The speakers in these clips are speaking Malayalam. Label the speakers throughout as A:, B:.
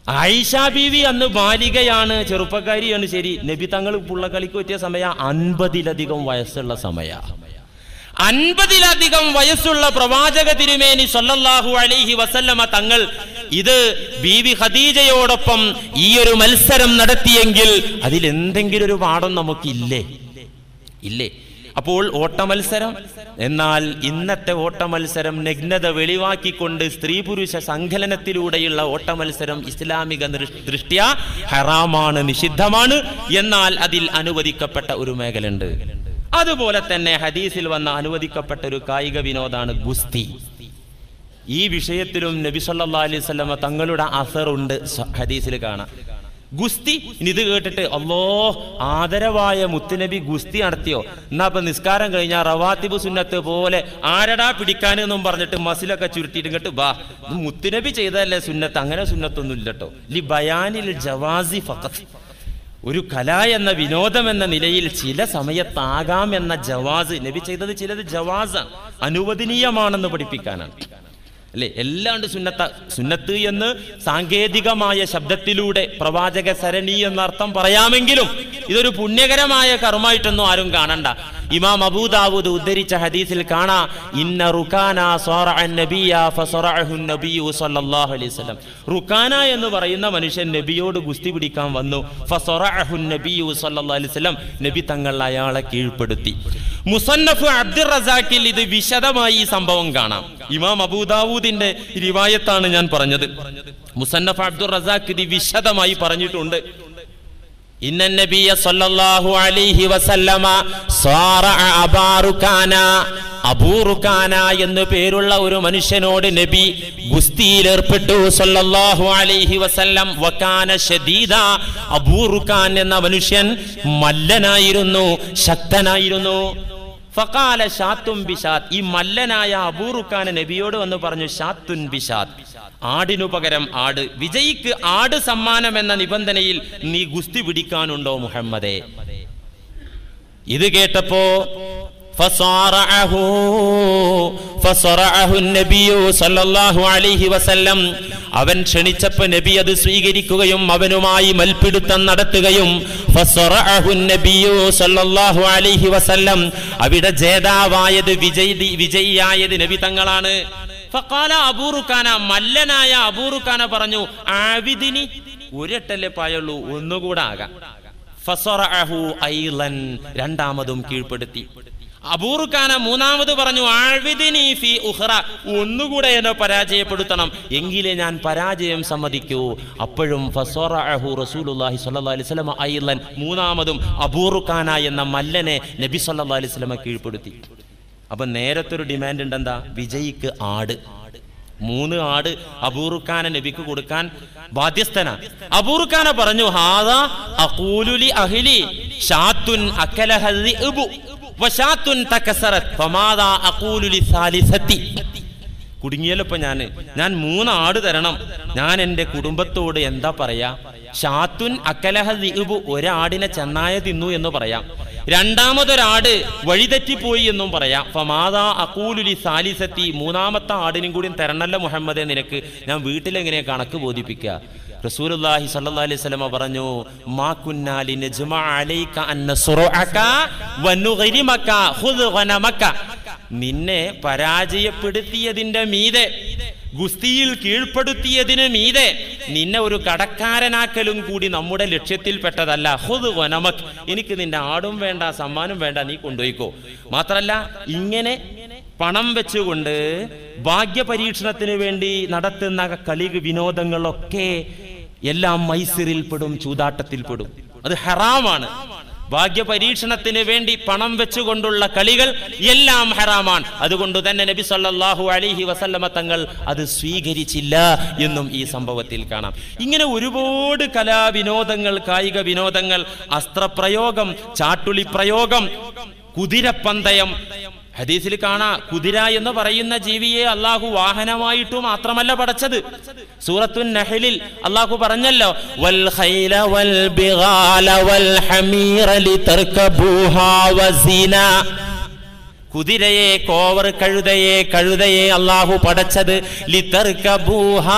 A: ആയിഷ ബീവി അന്ന് ബാലികയാണ് ചെറുപ്പക്കാരിയാണ് ശരി നബി തങ്ങൾ പുള്ളക്കളിക്ക് പറ്റിയ സമയ അൻപതിലധികം വയസ്സുള്ള സമയ അൻപതിലധികം വയസ്സുള്ള പ്രവാചക തിരുമേനി സല്ലല്ലാഹു അലൈഹി വസല്ലമ തങ്ങൾ ഇത് ബീവി ഖദീജയോടൊപ്പം ഈ ഒരു മത്സരം നടത്തിയെങ്കിൽ അതിലെന്തെങ്കിലും ഒരു പാഠം നമുക്കില്ലേ ഇല്ലേ അപ്പോൾ ഓട്ടമത്സരം എന്നാൽ ഇന്നത്തെ ഓട്ടമത്സരം നഗ്നത വെളിവാക്കിക്കൊണ്ട് സ്ത്രീ പുരുഷ സങ്കലനത്തിലൂടെയുള്ള ഓട്ടമത്സരം ഇസ്ലാമിക ദൃ- ദൃഷ്ട്യാ ഹറാമാണ് നിഷിദ്ധമാണ് എന്നാൽ അതിൽ അനുവദിക്കപ്പെട്ട ഒരു മേഖലയുണ്ട് അതുപോലെ തന്നെ ഹദീസിൽ വന്ന അനുവദിക്കപ്പെട്ട ഒരു കായിക വിനോദാണ് ഗുസ്തി ഈ വിഷയത്തിലും നബി സല്ലല്ലാഹു അലൈഹി വസല്ലമ തങ്ങളുടെ അസറുണ്ട് സ- ഹദീസിൽ കാണാം ഗുസ്തി ഇനി ഇത് കേട്ടിട്ട് അല്ലോ ആദരവായ മുത്തുനബി ഗുസ്തി നടത്തിയോ എന്നാ ഇപ്പൊ നിസ്കാരം കഴിഞ്ഞാൽ റവാത്തിബ് സുന്നത്ത് പോലെ ആരടാ പിടിക്കാനെന്നും പറഞ്ഞിട്ട് മസിലൊക്കെ ചുരുട്ടിയിട്ട് ഇങ്ങോട്ട് ബാ ഇത് മുത്തുനബി ചെയ്തതല്ലേ സുന്നത്ത് അങ്ങനെ സുന്നത്തൊന്നും ഇല്ലട്ടോ ലി ബയാനിൽ ജവാസി ഫഖത്ത് ഒരു കല എന്ന വിനോദം എന്ന നിലയിൽ ചില സമയത്താകാം എന്ന ജവാസ് നബി ചെയ്തത് ചിലത് ജവാസാണ് അനുവദനീയമാണെന്ന് പഠിപ്പിക്കാനാണ് അല്ലെ എല്ലാണ്ട് സുന്നത്ത സുന്നത്ത് എന്ന് സാങ്കേതികമായ ശബ്ദത്തിലൂടെ പ്രവാചക സരണി എന്ന അർത്ഥം പറയാമെങ്കിലും ഇതൊരു പുണ്യകരമായ കർമ്മമായിട്ടൊന്നും ആരും കാണണ്ട ഇമാം അബൂദാവൂദ് ഉദ്ധരിച്ച ഹദീസിൽ കാണാ ഇന്ന റുക്കാന സ്വറഅ നബിയ ഫസറഅഹു നബിയു സല്ലല്ലാഹു അലൈഹി വസല്ലം റുക്കാന എന്ന് പറയുന്ന മനുഷ്യൻ നബിയോട് ഗുസ്തി പിടിക്കാൻ വന്നു ഫസറഅഹു നബിയു സല്ലല്ലാഹു അലൈഹി വസല്ലം നബി തങ്ങൾ അയാളെ കീഴ്പ്പെടുത്തി മുസന്നഫ് അബ്ദുർ റസാഖിൽ ഇത് വിശദമായി ഈ സംഭവം കാണാം ഇമാം അബൂദാവൂദിന്റെ റിവായത്താണ് ഞാൻ പറഞ്ഞത് മുസന്നഫ് അബ്ദുർ റസാഖ് ഇത് വിശദമായി പറഞ്ഞിട്ടുണ്ട് ഇന്ന നബിയ സല്ലല്ലാഹു അലൈഹി വസല്ലമ സാറഅ അബാറുകാന അബൂറുകാന എന്ന് പേരുള്ള ഒരു മനുഷ്യനോട് നബി ഗുസ്തിയിലേർപ്പെട്ടു സല്ലല്ലാഹു അലൈഹി വസല്ലം വകാന ഷദീദ അബൂറുകാൻ എന്ന മനുഷ്യൻ മല്ലനായിരുന്നു ശക്തനായിരുന്നു ഫഖാല ഷാത്തുൻ ബിഷാത്ത് ഈ മല്ലനായ അബൂറുഖാൻ നബിയോട് വന്ന് പറഞ്ഞു ഷാത്തുൻ ബിഷാത്ത് ആടിനു പകരം ആട് വിജയിക്ക് ആട് സമ്മാനം എന്ന നിബന്ധനയിൽ നീ ഗുസ്തി പിടിക്കാനുണ്ടോ മുഹമ്മദേ ഇത് കേട്ടപ്പോ فصارعه فصرعه النبي صلى الله عليه وسلم അവൻ ക്ഷണിച്ചപ്പോ നബി അത് സ്വീകരിക്കുകയും അവനുമായി മൽപ്പിടുത്തം നടത്തുകയും ഫസറഅഹു നബിയു സല്ലല്ലാഹു അലൈഹി വസല്ലം അവിടെ ജേതാവായത് വിജയി വിജയിയായത് നബി തങ്ങളാണ് ഫഖാല അബൂറുഖാന മല്ലനായ അബൂറുഖാന പറഞ്ഞു ആവിദിനി ഒരെട്ടല്ലേ പായുള്ളൂ ഒന്നുകൂടെ ആകാം ഫസറഅഹു ഐലൻ രണ്ടാമതും കീഴ്പ്പെടുത്തി അബൂറുഖാന മൂന്നാമത് പറഞ്ഞു ആഴ്വിദിനി ഫി ഉഹ്റ ഒന്നുകൂടെ എന്നെ പരാജയപ്പെടുത്തണം എങ്കിലേ ഞാൻ പരാജയം സമ്മതിക്കൂ അപ്പോഴും ഫസറഅഹു റസൂലുള്ളാഹി സ്വല്ലല്ലാഹി അലൈഹി വസല്ലം ഐലൻ മൂന്നാമതും അബൂറുഖാന എന്ന മല്ലനെ നബി സല്ലല്ലാഹി അലൈഹി വസല്ലം കീഴ്പ്പെടുത്തി അപ്പൊ നേരത്തെ ഒരു ഡിമാൻഡ് ഉണ്ടെന്താ വിജയിക്ക് ആട് മൂന്ന് ആട് അബൂറുഖാന നബിക്ക് കൊടുക്കാൻ ബാധ്യസ്ഥന അബൂറുഖാന പറഞ്ഞു ഹാദാ അഖൂലുലി അഹ്ലി ഷാത്തുൻ അക്കലഹൽ ദിഅ്ബു വശാത്തുൻ തകസറത് ഫമാദാ അഖൂലു ലിസാലിസത്തി കുടുങ്ങിയല്ലോ ഇപ്പൊ ഞാന് ഞാൻ മൂന്ന് ആട് തരണം ഞാൻ എൻ്റെ കുടുംബത്തോട് എന്താ പറയാ ഷാത്തുൻ അക്കലഹ ദിഉബു ഒരാടിനെ ചെന്നായ തിന്നു എന്ന് പറയാം രണ്ടാമതൊരാട് വഴിതെറ്റിപ്പോയി എന്നും പറയാം ഫമാദാ അക്കൂലുലി സാലിസത്തി മൂന്നാമത്തെ ആടിനും കൂടി തരണല്ല മുഹമ്മദെ നിനക്ക് ഞാൻ വീട്ടിലെങ്ങനെ കണക്ക് ബോധിപ്പിക്കുക റസൂലുള്ളാഹി സ്വല്ലല്ലാഹി അലൈഹി വസല്ലമ പറഞ്ഞു മാ കുന്നാ ലിനജ്മഅ അലൈക അൻ നസ്റുഅക വനുഗ്രിമക ഖുദ് ഗനമക നിന്നെ പരാജയപ്പെടുത്തിയതിന്റെ മീതെ ഗുസ്തിയിൽ കീഴ്പ്പെടുത്തിയതിന് മീതെ നിന്നെ ഒരു കടക്കാരനാക്കലും കൂടി നമ്മുടെ ലക്ഷ്യത്തിൽപ്പെട്ടതല്ല ഹുദ് വനമക് എനിക്ക് നിന്റെ ആടും വേണ്ട സമ്മാനം വേണ്ട നീ കൊണ്ടുപോയിക്കോ മാത്രല്ല ഇങ്ങനെ പണം വെച്ചുകൊണ്ട് ഭാഗ്യപരീക്ഷണത്തിന് വേണ്ടി നടത്തുന്ന കളി വിനോദങ്ങളൊക്കെ എല്ലാം മൈസിറിൽപ്പെടും ചൂതാട്ടത്തിൽപ്പെടും അത് ഹറാമാണ് ഭാഗ്യപരീക്ഷണത്തിന് വേണ്ടി പണം വെച്ചുകൊണ്ടുള്ള കളികൾ എല്ലാം ഹറാമാണ് അതുകൊണ്ട് തന്നെ നബി സല്ലല്ലാഹു അലൈഹി വസല്ലമ തങ്ങൾ അത് സ്വീകരിച്ചില്ല എന്നും ഈ സംഭവത്തിൽ കാണാം ഇങ്ങനെ ഒരുപാട് കലാവിനോദങ്ങൾ കായിക വിനോദങ്ങൾ അസ്ത്രപ്രയോഗം ചാട്ടുളി പ്രയോഗം കുതിരപ്പന്തയം ഹദീസിൽ കാണാ കുതിര എന്ന് പറയുന്ന ജീവിയെ അള്ളാഹു വാഹനമായിട്ടു മാത്രമല്ല പടച്ചത് സൂറത്തുൻ നഹലിൽ അള്ളാഹു പറഞ്ഞല്ലോ വൽ ഖൈല വൽ ബിഗാല വൽ ഹമീറ ലിതർകബൂഹാ വസീന കുതിരയെ കോവർ കഴുതയെ കഴുതയെ അള്ളാഹു പടച്ചത് ലിതർക്കബൂഹാ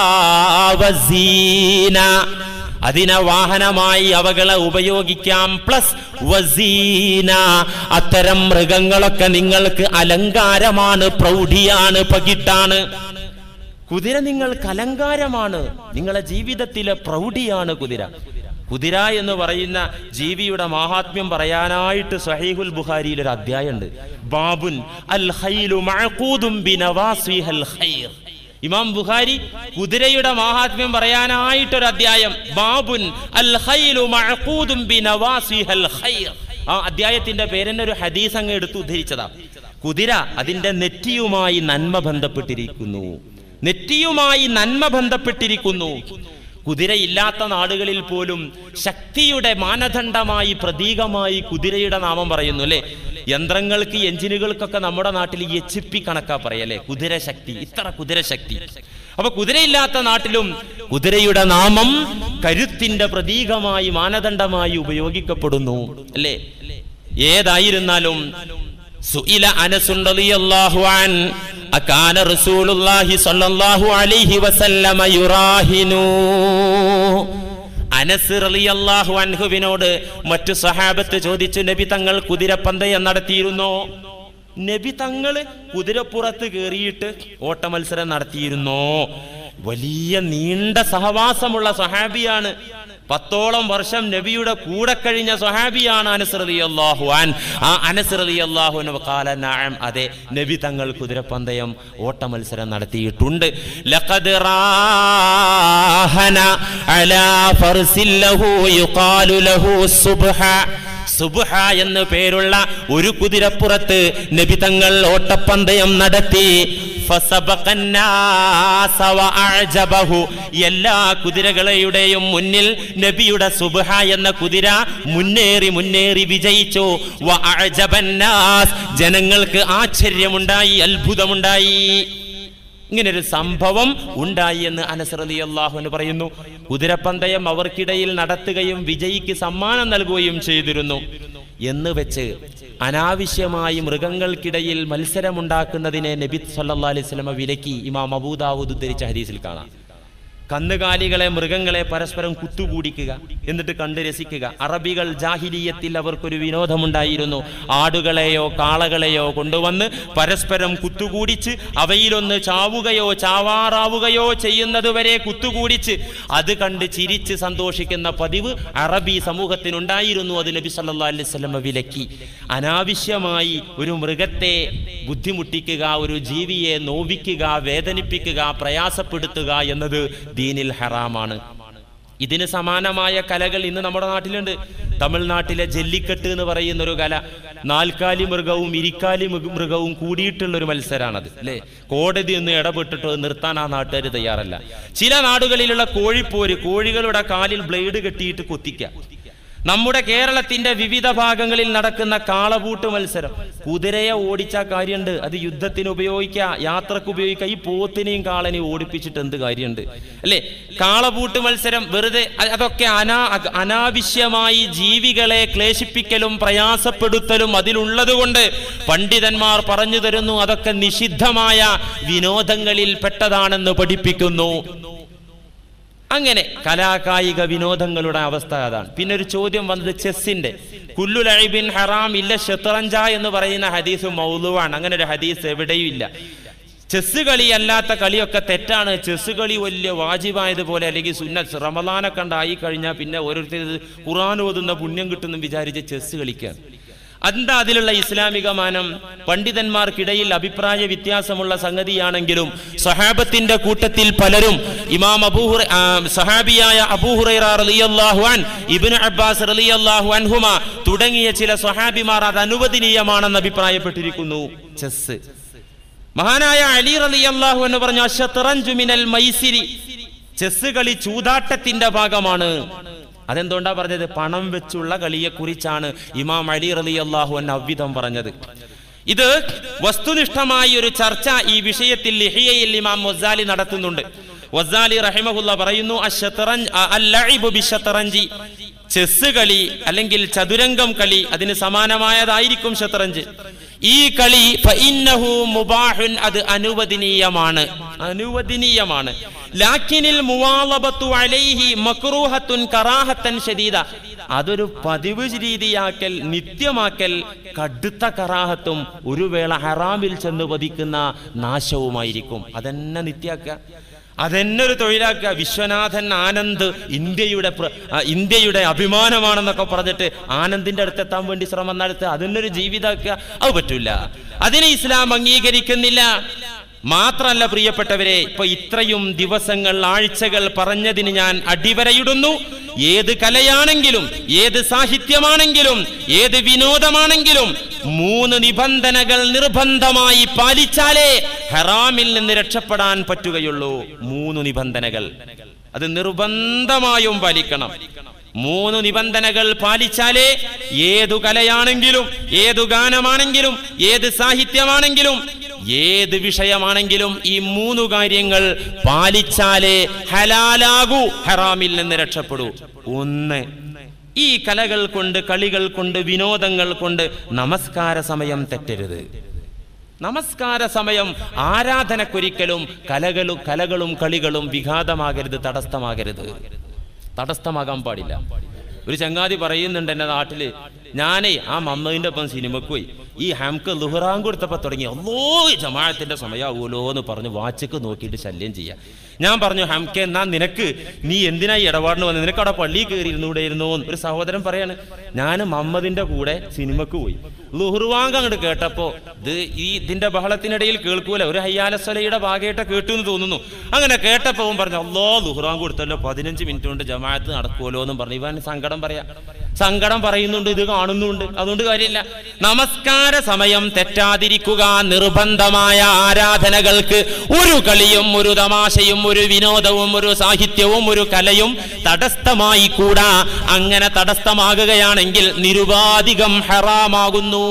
A: വസീന. അതിനെ വാഹനമായി അവകളെ ഉപയോഗിക്കാം പ്ലസ് വസീന അത്തരം മൃഗങ്ങളൊക്കെ നിങ്ങൾക്ക് അലങ്കാരമാണ് പ്രൗഢിയാണ് പകിട്ടാണ് കുതിര നിങ്ങൾക്ക് അലങ്കാരമാണ് നിങ്ങളെ ജീവിതത്തിലെ പ്രൗഢിയാണ് കുതിര കുതിര എന്ന് പറയുന്ന ജീവിയുടെ മാഹാത്മ്യം പറയാനായിട്ട് സഹീഹുൽ ബുഖാരിയിൽ ഒരു അധ്യായമുണ്ട് ബാബുൻ അൽ ഖൈലു മഅഖൂദും ബിനവാസിഹൽ ഖൈർ ഇമാം ബുഖാരി കുതിരയുടെ മാഹാത്മ്യം പറയാനായിട്ടൊരു അധ്യായം ബാബുൻ അൽ ഖൈലു മഅഖൂദും ബിനവാസിഹൽ ഖൈർ ആ അധ്യായത്തിന്റെ പേരെന്നെ ഒരു ഹദീസ് അങ്ങ് എടുത്ത് ഉദ്ധരിച്ചതാ കുതിര അതിന്റെ നെറ്റിയുമായി നന്മ ബന്ധപ്പെട്ടിരിക്കുന്നു നെറ്റിയുമായി നന്മ ബന്ധപ്പെട്ടിരിക്കുന്നു കുതിരയില്ലാത്ത നാടുകളിൽ പോലും ശക്തിയുടെ മാനദണ്ഡമായി പ്രതീകമായി കുതിരയുടെ നാമം പറയുന്നു അല്ലെ യന്ത്രങ്ങൾക്ക് എഞ്ചിനുകൾക്കൊക്കെ നമ്മുടെ നാട്ടിൽ എച്ച് പി കണക്കാ പറയല്ലേ കുതിരശക്തി ഇത്ര കുതിരശക്തി അപ്പൊ കുതിരയില്ലാത്ത നാട്ടിലും കുതിരയുടെ നാമം കരുത്തിന്റെ പ്രതീകമായി മാനദണ്ഡമായി ഉപയോഗിക്കപ്പെടുന്നു അല്ലേ ഏതായിരുന്നാലും സുഇല അനസ് റളിയല്ലാഹു അൻ അകാന റസൂലുള്ളാഹി സ്വല്ലല്ലാഹു അലൈഹി വസല്ലമ യുറാഹിനു അനസ് റളിയല്ലാഹു അൻഹുവിനോട് മറ്റു സഹാബത്ത് ചോദിച്ചു നബി തങ്ങൾ കുതിരപ്പന്തയം നടത്തിയിരുന്നോ നബി തങ്ങള് കുതിരപ്പുറത്ത് കയറിയിട്ട് ഓട്ട മത്സരം നടത്തിയിരുന്നോ വലിയ നീണ്ട സഹവാസമുള്ള സഹാബിയാണ് പത്തോളം വർഷം നബിയുടെ കൂടെ കഴിഞ്ഞ സ്വഹാബിയാണ് അനസ്രതി അള്ളാഹു അൻ ആ അനസ്രതി അള്ളാഹുവിന് കാല നഅം അതെ നബി തങ്ങൾ കുതിരപ്പന്തയം ഓട്ട മത്സരം നടത്തിയിട്ടുണ്ട് ലഖദ് റാഹന അലാ ഫർസിൻ ലഹു യുഖാലു ലഹു സുബ്ഹ സുബ്ഹ എന്ന് പേരുള്ള ഒരു കുതിരപ്പുറത്ത് നബി തങ്ങൾ ഓട്ടപ്പന്തയം നടത്തി ഫസബഖന്നാസ വഅഅജബഹു. എല്ലാ കുതിരകളുടെയും മുന്നിൽ നബിയുടെ സുബ്ഹ എന്ന കുതിര മുന്നേറി മുന്നേറി വിജയിച്ചു വഅഅജബന്നാസ്. ജനങ്ങൾക്ക് ആശ്ചര്യമുണ്ടായി അത്ഭുതമുണ്ടായി ഇങ്ങനെ ഒരു സംഭവം ഉണ്ടായി എന്ന് അനസറലി അള്ളാഹുന് പറയുന്നു കുതിരപ്പന്തയം അവർക്കിടയിൽ നടത്തുകയും വിജയിക്ക് സമ്മാനം നൽകുകയും ചെയ്തിരുന്നു എന്ന് വെച്ച് അനാവശ്യമായി മൃഗങ്ങൾക്കിടയിൽ മത്സരമുണ്ടാക്കുന്നതിനെ നബി സല്ലാ അലൈഹി സ്വലമ വിലക്കി ഇമാം അബൂദാവൂദ് ഉദ്ധരിച്ച ഹദീസിൽ കാണാം കന്നുകാലികളെ മൃഗങ്ങളെ പരസ്പരം കുത്തുകൂടിക്കുക എന്നിട്ട് കണ്ട് രസിക്കുക അറബികൾ ജാഹിലീയത്തിൽ അവർക്കൊരു വിനോദമുണ്ടായിരുന്നു ആടുകളെയോ കാളകളെയോ കൊണ്ടുവന്ന് പരസ്പരം കുത്തുകൂടിച്ച് അവയിലൊന്ന് ചാവുകയോ ചാവാറാവുകയോ ചെയ്യുന്നതുവരെ കുത്തുകൂടിച്ച് അത് കണ്ട് ചിരിച്ച് സന്തോഷിക്കുന്ന പതിവ് അറബി സമൂഹത്തിനുണ്ടായിരുന്നു അത് നബി സല്ലാ അലൈഹി സ്വലമ വിലക്കി അനാവശ്യമായി ഒരു മൃഗത്തെ ബുദ്ധിമുട്ടിക്കുക ഒരു ജീവിയെ നോവിക്കുക വേദനിപ്പിക്കുക പ്രയാസപ്പെടുത്തുക എന്നത് ദീനിൽ ഹറാമാണ് ഇതിന് സമാനമായ കലകൾ ഇന്ന് നമ്മുടെ നാട്ടിലുണ്ട് തമിഴ്നാട്ടിലെ ജല്ലിക്കെട്ട് എന്ന് പറയുന്ന ഒരു കല നാൽക്കാലി മൃഗവും ഇരിക്കാലി മൃഗ- മൃഗവും കൂടിയിട്ടുള്ള ഒരു മത്സരമാണത് അല്ലേ കോടതി ഒന്ന് ഇടപെട്ടിട്ട് അത് നിർത്താൻ ആ നാട്ടുകാർ തയ്യാറല്ല ചില നാടുകളിലുള്ള കോഴിപ്പോര് കോഴികളുടെ കാലിൽ ബ്ലേഡ് കെട്ടിയിട്ട് കൊത്തിക്കുക നമ്മുടെ കേരളത്തിന്റെ വിവിധ ഭാഗങ്ങളിൽ നടക്കുന്ന കാളപൂട്ട് മത്സരം കുതിരയെ ഓടിച്ച കാര്യമുണ്ട് അത് യുദ്ധത്തിന് ഉപയോഗിക്കുക യാത്രക്ക് ഉപയോഗിക്കുക ഈ പോത്തിനെയും കാളനെയും ഓടിപ്പിച്ചിട്ട് എന്ത് കാര്യമുണ്ട് അല്ലേ കാളപൂട്ട് മത്സരം വെറുതെ അ- അതൊക്കെ അനാ അ- അനാവശ്യമായി ജീവികളെ ക്ലേശിപ്പിക്കലും പ്രയാസപ്പെടുത്തലും അതിലുള്ളത് കൊണ്ട് പണ്ഡിതന്മാർ പറഞ്ഞു തരുന്നു അതൊക്കെ നിഷിദ്ധമായ വിനോദങ്ങളിൽ പെട്ടതാണെന്ന് പഠിപ്പിക്കുന്നു അങ്ങനെ കലാകായിക വിനോദങ്ങളുടെ അവസ്ഥ അതാണ് പിന്നെ ഒരു ചോദ്യം വന്നത് ചെസ്സിന്റെ കുല്ലുലൈബിൻ ഹറാം ഇല്ല ഷെത്തറഞ്ച എന്ന് പറയുന്ന ഹദീസ് മൗലുവാണ് അങ്ങനെ ഒരു ഹദീസ് എവിടെയും ഇല്ല ചെസ് കളി അല്ലാത്ത കളിയൊക്കെ തെറ്റാണ് ചെസ് കളി വലിയ വാജിബായതുപോലെ അല്ലെങ്കിൽ സുന്ന റമദാനൊക്കെ ഉണ്ടായി കഴിഞ്ഞാൽ പിന്നെ ഓരോരുത്തർ ഇത് ഖുർആൻ ഓതുന്ന പുണ്യം കിട്ടുന്നു വിചാരിച്ച് ചെസ് കളിക്കുക എന്താ അതിലുള്ള ഇസ്ലാമിക മാനം പണ്ഡിതന്മാർക്കിടയിൽ അഭിപ്രായ വ്യത്യാസമുള്ള സംഗതിയാണെങ്കിലും സഹാബത്തിന്റെ കൂട്ടത്തിൽ പലരും ഇമാം അബൂഹുറ ആ, സഹാബിയായ അബൂഹുറൈറ റളിയല്ലാഹു അൻ ഇബ്നു അബ്ബാസ് റളിയല്ലാഹു അൻഹുമ തുടങ്ങിയ ചില സഹാബിമാർ അത് അനുവദനീയമാണെന്ന് അഭിപ്രായപ്പെട്ടിരിക്കുന്നു ചെസ് മഹാനായ അലി റളിയല്ലാഹു എന്ന് പറഞ്ഞു അശത്രഞ്ചു മിനൽ മൈസിരി ചെസ് കളി ചൂതാട്ടത്തിന്റെ ഭാഗമാണ് അതെന്തുകൊണ്ടാ പറഞ്ഞത് പണം വെച്ചുള്ള കളിയെ കുറിച്ചാണ് ഇമാം അലി റലി അള്ളാഹു എന്ന അവ്വിധം പറഞ്ഞത് ഇത് വസ്തുനിഷ്ഠമായ ഒരു ചർച്ച ഈ വിഷയത്തിൽ ലിഹിയയിൽ ഇമാം മൊസാലി നടത്തുന്നുണ്ട് വസാലി റഹിമഹുല്ല പറയുന്നു അശ്ശത്തറഞ്ച് അ- അല്ലഇബു ബിശ്ശത്തറഞ്ചി ചെസ് കളി അല്ലെങ്കിൽ ചതുരംഗം കളി അതിന് സമാനമായതായിരിക്കും ഷത്തറഞ്ച് ഈ കളി ഫഇന്നഹു മുബാഹുൻ അത് അനുവദനീയമാണ് അനുവദനീയമാണ് ലാക്കിനിൽ മുവാലബത്തു അലൈഹി മക്രൂഹത്തുൻ കറാഹത്തൻ ശദീദ അതൊരു പതിവ് രീതിയാക്കൽ നിത്യമാക്കൽ കടുത്ത കറാഹത്തും ഒരു വേള ഹറാമിൽ ചെന്ന് പതിക്കുന്ന നാശവുമായിരിക്കും അതെന്നെ നിത്യാക്കുക അതെന്നെ ഒരു തൊഴിലാക്കുക വിശ്വനാഥൻ ആനന്ദ് ഇന്ത്യയുടെ പ്ര- ആ, ഇന്ത്യയുടെ അഭിമാനമാണെന്നൊക്കെ പറഞ്ഞിട്ട് ആനന്ദിന്റെ അടുത്തെത്താൻ വേണ്ടി ശ്രമം നടത്തുക അതിനൊരു ജീവിതാക്കുക അത് പറ്റൂല അതിനെ ഇസ്ലാം അംഗീകരിക്കുന്നില്ല മാത്രല്ല പ്രിയപ്പെട്ടവരെ ഇപ്പൊ ഇത്രയും ദിവസങ്ങൾ ആഴ്ചകൾ പറഞ്ഞതിന് ഞാൻ അടിവരയിടുന്നു ഏത് കലയാണെങ്കിലും ഏത് സാഹിത്യമാണെങ്കിലും ഏത് വിനോദമാണെങ്കിലും മൂന്ന് നിബന്ധനകൾ നിർബന്ധമായി പാലിച്ചാലേ ഹറാമിൽ നിന്ന് രക്ഷപ്പെടാൻ പറ്റുകയുള്ളൂ മൂന്ന് നിബന്ധനകൾ അത് നിർബന്ധമായും പാലിക്കണം മൂന്ന് നിബന്ധനകൾ പാലിച്ചാലേ ഏതു കലയാണെങ്കിലും ഏതു ഗാനമാണെങ്കിലും ഏത് സാഹിത്യമാണെങ്കിലും ഏത് വിഷയമാണെങ്കിലും ഈ മൂന്ന് കാര്യങ്ങൾ പാലിച്ചാലേ ഹലാലാകൂ ഹറാമിൽ നിന്ന് രക്ഷപ്പെടൂ ഒന്ന് ഈ കലകൾ കൊണ്ട് കളികൾ കൊണ്ട് വിനോദങ്ങൾ കൊണ്ട് നമസ്കാര സമയം തെറ്റരുത് നമസ്കാര സമയം ആരാധനക്കൊരിക്കലും കലകളും കലകളും കളികളും വിഘാതമാകരുത് തടസ്സമാകരുത് തടസ്സമാകാൻ പാടില്ല ഒരു ചങ്ങാതി പറയുന്നുണ്ട് എൻ്റെ നാട്ടില് ഞാനേ ആ മമ്മതിൻ്റെ ഒപ്പം സിനിമക്ക് പോയി ഈ ഹംക്ക് ലുഹറാൻ കൊടുത്തപ്പോൾ തുടങ്ങി അല്ലോ ജമാഅത്തിന്റെ സമയമാവുമല്ലോ എന്ന് പറഞ്ഞ് വാച്ചക്ക് നോക്കിയിട്ട് ശല്യം ചെയ്യാം ഞാൻ പറഞ്ഞു ഹംക്കെ എന്നാ നിനക്ക് നീ എന്തിനാ ഈ ഇടപാടിന് വന്നത് നിനക്ക് അവിടെ പള്ളിയിൽ കയറിയിരുന്നൂടെ ഇരുന്നോ എന്ന് ഒരു സഹോദരൻ പറയാണ് ഞാൻ മമ്മദിന്റെ കൂടെ സിനിമക്ക് പോയി ലുഹുർവാങ്ക് അങ്ങോട്ട് കേട്ടപ്പോ ഇത് ഈ ഇതിന്റെ ബഹളത്തിനിടയിൽ കേൾക്കൂല ഒരു ഹയ്യാലസ്വലയുടെ ഭാഗമായിട്ട് കേട്ടു എന്ന് തോന്നുന്നു അങ്ങനെ കേട്ടപ്പോ അവൻ പറഞ്ഞു അല്ലോ ലുഹുറാങ്ക് കൊടുത്തല്ലോ പതിനഞ്ച് മിനിറ്റ് കൊണ്ട് ജമാഅത്ത് നടക്കുമല്ലോ എന്നും പറഞ്ഞു ഇവൻ സങ്കടം പറയാ സങ്കടം പറയുന്നുണ്ട് ഇത് കാണുന്നുണ്ട് അതുകൊണ്ട് കാര്യമില്ല നമസ്കാര സമയം തെറ്റാതിരിക്കുക നിർബന്ധമായ ആരാധനകൾക്ക് ഒരു കളിയും ഒരു തമാശയും ഒരു വിനോദവും ഒരു സാഹിത്യവും ഒരു കലയും തടസ്സമായി കൂടാ അങ്ങനെ തടസ്സമാകുകയാണെങ്കിൽ നിരുപാധികം ഹറാമാകുന്നു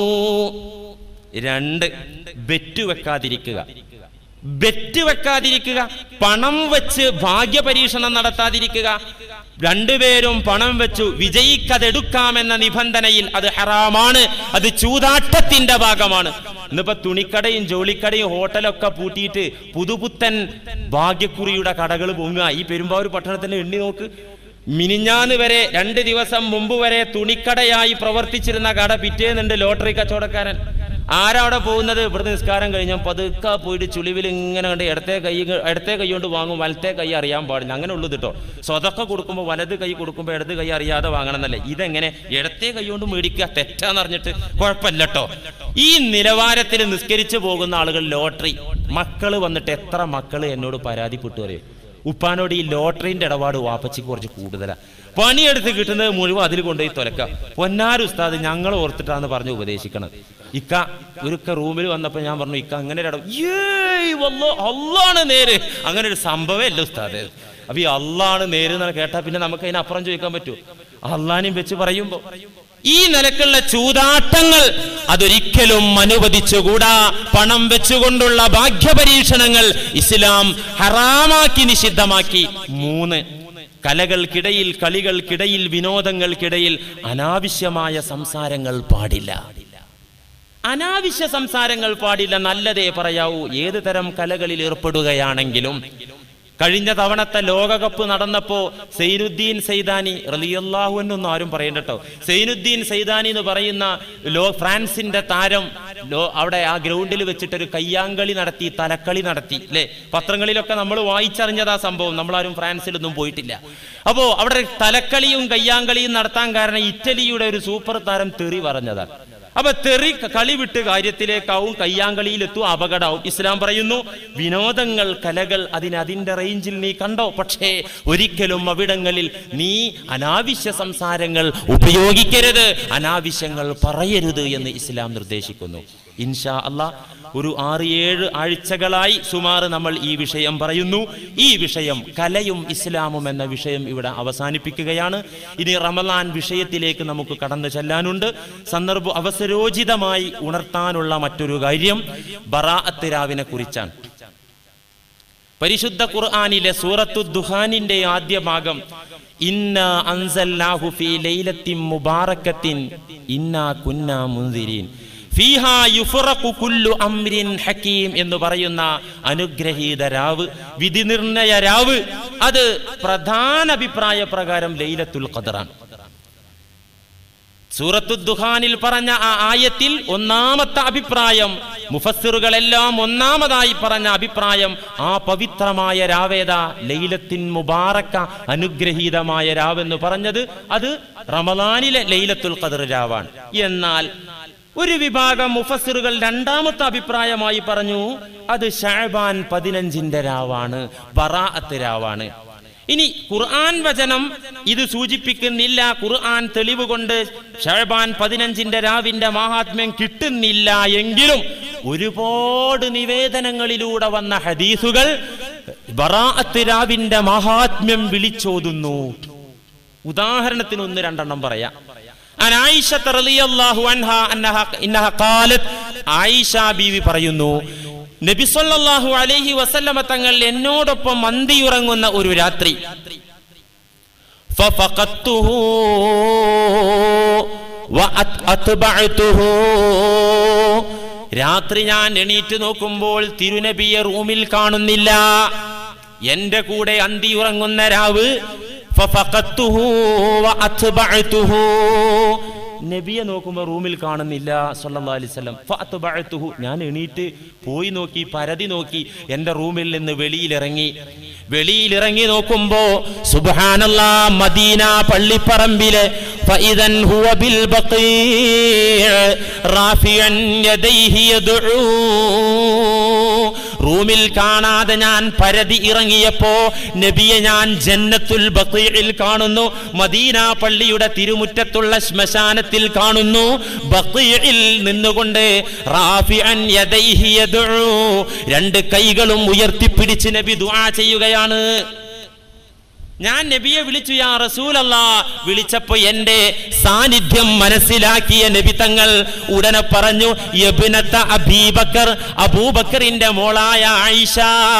A: രണ്ട് ബെറ്റ് വെക്കാതിരിക്കുക ബെറ്റ് വെക്കാതിരിക്കുക പണം വെച്ച് ഭാഗ്യപരീക്ഷണം നടത്താതിരിക്കുക രണ്ടുപേരും പണം വെച്ചു വിജയിക്കതെടുക്കാമെന്ന നിബന്ധനയിൽ അത് ഹറാമാണ് അത് ചൂതാട്ടത്തിന്റെ ഭാഗമാണ് ഇന്നിപ്പോ തുണിക്കടയും ജോലിക്കടയും ഹോട്ടലൊക്കെ പൂട്ടിയിട്ട് പുതുപുത്തൻ ഭാഗ്യക്കുറിയുടെ കടകൾ പൊങ്ങുക ഈ പെരുമ്പാവൂർ പട്ടണത്തിന് എണ്ണി നോക്ക് മിനിഞ്ഞാന്ന് വരെ രണ്ട് ദിവസം മുമ്പ് വരെ തുണിക്കടയായി പ്രവർത്തിച്ചിരുന്ന കട പിറ്റേന്നുണ്ട് ലോട്ടറി കച്ചവടക്കാരൻ ആരാ അവിടെ പോകുന്നത് ഇവിടുന്ന് നിസ്കാരം കഴിഞ്ഞാൽ പതുക്കെ പോയിട്ട് ചുളിവിൽ ഇങ്ങനെ കണ്ട് ഇടത്തെ കൈ ഇടത്തെ കൈ കൊണ്ട് വാങ്ങും വലത്തെ കൈ അറിയാൻ പാടില്ല അങ്ങനെ ഉള്ളത് കേട്ടോ സ്വതൊക്കെ കൊടുക്കുമ്പോൾ വലത് കൈ കൊടുക്കുമ്പോൾ ഇടത് കൈ അറിയാതെ വാങ്ങണം എന്നല്ലേ ഇതെങ്ങനെ ഇടത്തെ കൈ കൊണ്ട് മേടിക്കുക തെറ്റാന്ന് അറിഞ്ഞിട്ട് കുഴപ്പമില്ല കേട്ടോ ഈ നിലവാരത്തിൽ നിസ്കരിച്ചു പോകുന്ന ആളുകൾ ലോട്ടറി മക്കള് വന്നിട്ട് എത്ര മക്കള് എന്നോട് പരാതിപ്പെട്ടു പറയും ഉപ്പാനോട് ഈ ലോട്ടറിന്റെ ഇടപാട് വാപ്പച്ചിക്ക് കുറച്ച് കൂടുതലാണ് പണിയെടുത്ത് കിട്ടുന്നത് മുഴുവൻ അതിൽ കൊണ്ടുപോയി തുലക്ക പൊന്നാരു ഉസ്താദ് ഞങ്ങൾ ഓർത്തിട്ടാന്ന് പറഞ്ഞ് ഉപദേശിക്കണം ഇക്ക ഒരുക്ക റൂമിൽ വന്നപ്പോൾ ഞാൻ പറഞ്ഞു ഇക്ക അങ്ങനെ ഒരു ഇടം ഏയ് വല്ലോ അല്ലാണ് നേര് അങ്ങനെ ഒരു സംഭവം അല്ല ഉസ്താദ് അപ്പൊ ഈ അല്ലാണ് നേര് എന്ന് കേട്ടാ പിന്നെ നമുക്ക് അതിനപ്പുറം ചോദിക്കാൻ പറ്റൂ അള്ളാനെയും വെച്ച് പറയുമ്പോ ഈ നിലക്കുള്ള ചൂതാട്ടങ്ങൾ അതൊരിക്കലും അനുവദിച്ചുകൂടാ പണം വെച്ചുകൊണ്ടുള്ള ഭാഗ്യപരീക്ഷണങ്ങൾ ഇസ്ലാം ഹറാമാക്കി നിഷിദ്ധമാക്കി മൂന്ന് കലകൾക്കിടയിൽ കളികൾക്കിടയിൽ വിനോദങ്ങൾക്കിടയിൽ അനാവശ്യമായ സംസാരങ്ങൾ പാടില്ല അനാവശ്യ സംസാരങ്ങൾ പാടില്ല നല്ലതേ പറയാവൂ ഏത് തരം കലകളിൽ ഏർപ്പെടുകയാണെങ്കിലും കഴിഞ്ഞ തവണത്തെ ലോകകപ്പ് നടന്നപ്പോ സൈനുദ്ദീൻ സൈദാനി റലിയല്ലാഹു എന്നൊന്നും ആരും പറയണ്ട കേട്ടോ സൈനുദ്ദീൻ സൈദാനി എന്ന് പറയുന്ന ലോ ഫ്രാൻസിന്റെ താരം ലോ അവിടെ ആ ഗ്രൗണ്ടിൽ വെച്ചിട്ടൊരു കയ്യാങ്കളി നടത്തി തലക്കളി നടത്തി അല്ലെ പത്രങ്ങളിലൊക്കെ നമ്മൾ വായിച്ചറിഞ്ഞതാ സംഭവം നമ്മളാരും ഫ്രാൻസിലൊന്നും പോയിട്ടില്ല അപ്പോ അവിടെ തലക്കളിയും കയ്യാങ്കളിയും നടത്താൻ കാരണം ഇറ്റലിയുടെ ഒരു സൂപ്പർ താരം തെറി പറഞ്ഞതാണ് അപ്പൊ തെറി കളി വിട്ട് കാര്യത്തിലേക്കാവും കയ്യാങ്കളിയിലെത്തും അപകടവും ഇസ്ലാം പറയുന്നു വിനോദങ്ങൾ കലകൾ അതിന് അതിന്റെ റേഞ്ചിൽ നീ കണ്ടോ പക്ഷേ ഒരിക്കലും അവിടങ്ങളിൽ നീ അനാവശ്യ സംസാരങ്ങൾ ഉപയോഗിക്കരുത് അനാവശ്യങ്ങൾ പറയരുത് എന്ന് ഇസ്ലാം നിർദ്ദേശിക്കുന്നു ഇൻഷാ അല്ലാ ഒരു ആറ് ഏഴ് ആഴ്ചകളായി സുമാർ നമ്മൾ ഈ വിഷയം പറയുന്നു ഈ വിഷയം കലയും ഇസ്ലാമും എന്ന വിഷയം ഇവിടെ അവസാനിപ്പിക്കുകയാണ് ഇനി റമലാൻ വിഷയത്തിലേക്ക് നമുക്ക് കടന്നു ചെല്ലാനുണ്ട് സന്ദർഭ അവസരോചിതമായി ഉണർത്താനുള്ള മറ്റൊരു കാര്യം ബറാഅത്ത് രാവിനെ കുറിച്ചാണ് പരിശുദ്ധ ഖുർആനിലെ സൂറത്തു ദുഹാനിന്റെ ആദ്യ ഭാഗം ഇന്ന അൻസൽനാഹു ഫീ ലൈലത്തിൻ മുബാറക്കത്തിൻ ഇന്നാ കുന്നാ മുൻദിരീൻ ഫീഹാ യുഫറഖു കുല്ലു അംരിൻ ഹക്കീം എന്ന് പറയുന്ന അനുഗ്രഹീത രാവ് വിധി നിർണയ രാവ് അത് പ്രധാന അഭിപ്രായ പ്രകാരം ലൈലത്തുൽ ഖദറാണ് സൂറത്തു ദുഹാനിൽ പറഞ്ഞ ആ ആയത്തിൽ ഒന്നാമത്തെ അഭിപ്രായം മുഫസ്സിറുകളെല്ലാം ഒന്നാമതായി പറഞ്ഞ അഭിപ്രായം ആ പവിത്രമായ രാവേദ ലൈലത്തിൻ മുബാറക്ക അനുഗ്രഹീതമായ രാവെന്ന് പറഞ്ഞത് അത് റമദാനിലെ ലൈലത്തുൽ ഖദർ രാവാണ് എന്നാൽ ഒരു വിഭാഗം മുഫസ്സിറുകൾ രണ്ടാമത്തെ അഭിപ്രായമായി പറഞ്ഞു അത് ഷാബാൻ പതിനഞ്ചിന്റെ രാവാണ് ബറാഅത്ത് രാവാണ് ഇനി ഖുർആൻ വചനം ഇത് സൂചിപ്പിക്കുന്നില്ല ഖുർആൻ തെളിവ് കൊണ്ട് ഷഹബാൻ പതിനഞ്ചിന്റെ രാവിന്റെ മഹാത്മ്യം കിട്ടുന്നില്ല എങ്കിലും ഒരുപാട് നിവേദനങ്ങളിലൂടെ വന്ന ഹദീസുകൾ ബറാഅത്ത് രാവിന്റെ മഹാത്മ്യം വിളിച്ചോതുന്നു ഉദാഹരണത്തിന് ഒന്ന് രണ്ടെണ്ണം പറയാം عن عائشة رضي الله عنها أنها إنها قالت عائشة ബീവി പറയുന്നു നബി സല്ലല്ലാഹു അലൈഹി വസല്ലമ തങ്ങൾ എന്നോടൊപ്പം മന്തിയുറങ്ങുന്ന ഒരു രാത്രി ففقدته وأتبعته രാത്രി ഞാൻ എണീറ്റ് നോക്കുമ്പോൾ തിരുനബിയെ റൂമിൽ കാണുന്നില്ല എന്റെ കൂടെ അന്തി ഉറങ്ങുന്ന രാവ് ഫഫഖത്തുഹു വഅത്ബഅതുഹു നബിയെ നോക്കുമ്പോൾ റൂമിൽ കാണുന്നില്ല സല്ലല്ലാഹു അലൈഹി വസല്ലം ഫഅത്ബഅതുഹു ഞാൻ എണീറ്റ് പോയി നോക്കി പരതി നോക്കി എൻ്റെ റൂമിൽ നിന്ന് വെളിയിലിറങ്ങി വെളിയിലിറങ്ങി നോക്കുമ്പോ സുബ്ഹാനല്ലാ മദീന പള്ളിപ്പറമ്പിലെ ഫഇദൻ ഹുവ ബിൽ ബഖീ റാഫിയൻ യദൈഹി യദ്ഉ റൂമിൽ കാണാതെ ഞാൻ പരതി ഇറങ്ങിയപ്പോ നബിയെ ഞാൻ ജന്നത്തുൽ ബഖീഇൽ കാണുന്നു മദീന പള്ളിയുടെ തിരുമുറ്റത്തുള്ള ശ്മശാനത്തിൽ കാണുന്നു ബഖീഇൽ നിന്നുകൊണ്ട് റാഫിഅൻ യദൈഹി യദ്ഉ രണ്ട് കൈകളും ഉയർത്തിപ്പിടിച്ച് നബി ദുആ ചെയ്യുകയാണ് ഞാൻ നബിയെ വിളിച്ചു യാ റസൂലല്ല വിളിച്ചപ്പോ എന്റെ സാന്നിധ്യം മനസ്സിലാക്കിയ നബി തങ്ങൾ ഉടനെ പറഞ്ഞു യബ്നത അബീബക്കർ അബൂബക്കറിന്റെ മോളായ ആയിഷ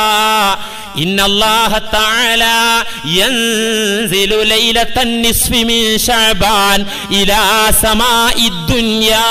A: ഇന്നല്ലാഹ തആല യൻസിലു ലൈലത്തൻ നിസ്ഫി മിൻ ശഅബാൻ ഇലാ സമാഇദ് ദുനിയാ